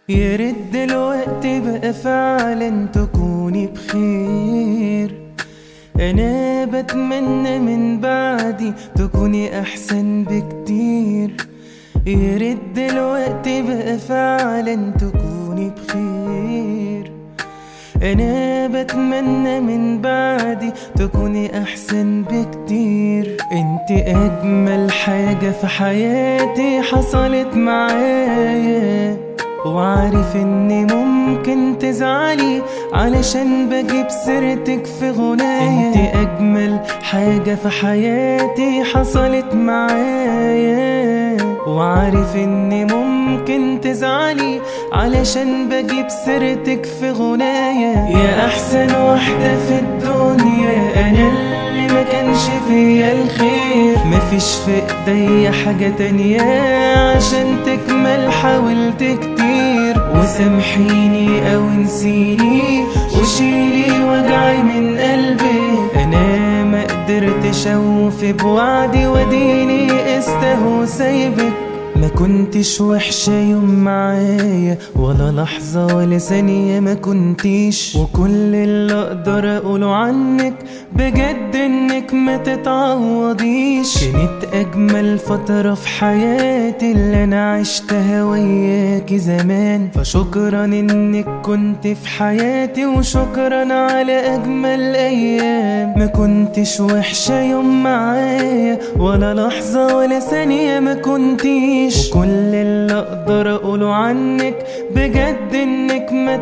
يا ريت دلوقتي بقى فعلا تكوني بخير انا بتمنى من بعدي تكوني احسن بكتير يا ريت دلوقتي بقى فعلا تكوني بخير انا بتمنى من بعدي تكوني احسن بكتير انت اجمل حاجة في حياتي حصلت معايا وعارف اني ممكن تزعلي علشان بجيب سيرتك في غنايا انت اجمل حاجة في حياتي حصلت معايا وعارف اني ممكن تزعلي علشان بجيب سيرتك في غنايا يا احسن واحدة في الدنيا انا اللي ما كانش فيا الخير مفيش في ايديا حاجة تانية عشان تكمل حاولت كتير وسامحيني او نسيني وشيلي وجعي من قلبي انا ما قدرتش اوفي بوعدي وديني استهو سايبك ما كنتش وحشة يوم معايا ولا لحظة ولا ثانية ما كنتيش وكل اللي اقدر اقوله عنك بجد انك ما تتعوضيش كانت اجمل فترة في حياتي اللي انا عشتها وياكي زمان فشكرا انك كنت في حياتي وشكرا على اجمل ايام ما كنتش وحشة يوم معايا ولا لحظة ولا ثانية ما كنتيش وكل اللي اقدر اقوله عنك بجد انك ما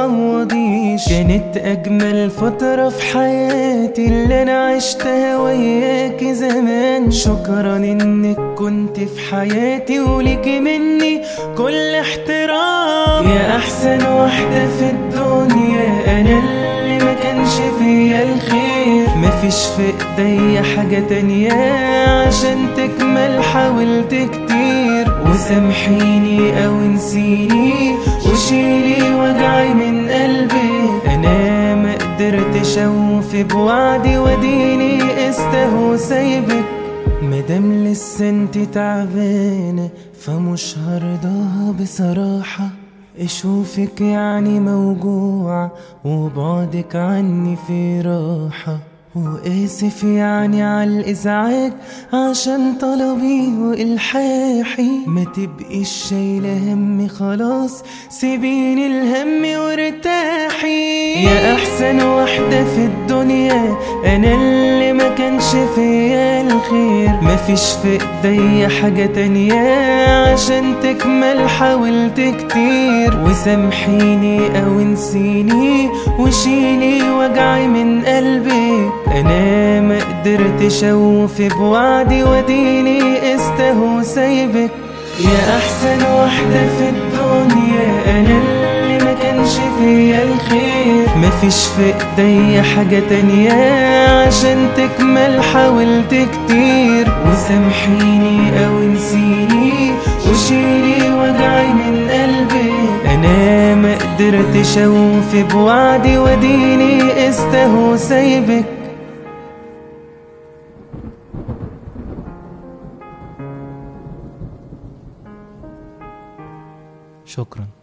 تتعوضيش كانت اجمل فترة في حياتي اللي انا عشتها وياكي زمان شكرا انك كنت في حياتي وليكي مني كل احترام يا احسن واحدة في الدنيا انا اللي ما كانش فيا الخير مفيش في ايديا حاجة تانية عشان تكمل حاولت كتير وسامحيني او نسيني وشيلي وجعي من قلبي انا ما قدرتش اوفي بوعدي وديني استهو سايبك مادام لسه انت تعبانة فمش هرضاها بصراحة اشوفك يعني موجوع وبعدك عني في راحة وآسف يعني على الإزعاج عشان طلبي وإلحاحي ما تبقيش شايلة همي خلاص سيبيني الهم وارتاحي يا أحسن واحدة في الدنيا أنا اللي ما كانش فيا الخير مفيش في إيديا حاجة تانية عشان تكمل حاولت كتير وسامحيني أو نسيني وشيلي وجعي من قلبي انا ما قدرتش اوفي بوعدي وديني استهو سايبك يا احسن واحدة في الدنيا انا اللي ما كانش فيا الخير مفيش في ايديا حاجة تانية عشان تكمل حاولت كتير وسامحيني او نسيني وشيلي وجعي من قلبي انا ما قدرتش اوفي بوعدي وديني استهو سايبك شكرا